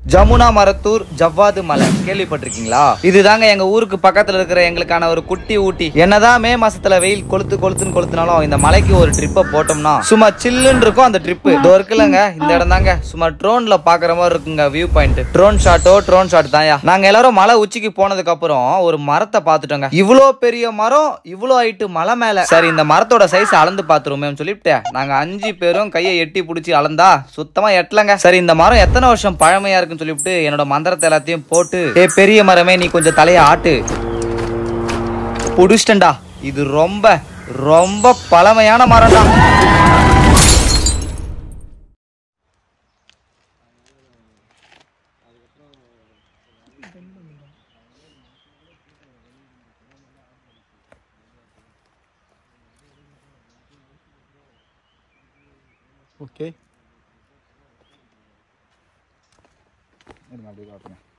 ஜமுனா மரத்தூர் ஜவ்வாது மலை கேள்விப்பட்டிருக்கீங்களா இதுதாங்க எங்க ஊருக்கு பக்கத்துல இருக்கிற எங்களுக்கான ஒரு குட்டி ஊட்டி என்னதான் மே மாசத்துல வெயில் கொளுத்து கொளுத்துன்னு கொளுத்துனாலும் இந்த மலைக்கு ஒரு ட்ரிப்பை போட்டோம்னா சும்மா சில்லுன்னு இருக்கும் அந்த ட்ரிப் இதோ இருக்குல்லங்க இந்த இடம் தாங்க சும்மா ட்ரோன்ல பாக்குற மாதிரி இருக்குங்க வியூ பாயிண்ட் ட்ரோன் ஷாட்டோ ட்ரோன் ஷாட் தான்யா நாங்க எல்லாரும் மலை உச்சிக்கு போனதுக்கு அப்புறம் ஒரு மரத்தை பார்த்துட்டோங்க இவ்வளோ பெரிய மரம் இவ்வளோ ஹைட்டு மலை மேல சரி இந்த மரத்தோட சைஸ் அளந்து பார்த்துருமேன்னு சொல்லிட்டு நாங்க அஞ்சு பேரும் கையை எட்டி பிடிச்சி அளந்தா சுத்தமா எட்டலங்க சரி இந்த மரம் எத்தனை வருஷம் பழமையா இருக்குன்னு சொல்லிவிட்டு என்னோட மந்திரத்தை எல்லாத்தையும் போட்டு ஏ பெரிய மரமே நீ கொஞ்சம் தலையை ஆட்டு புடிச்சிட்டா இது ரொம்ப ரொம்ப பழமையான மரம்டா ஓகே இருங்க அப்படியே காட்டுங்க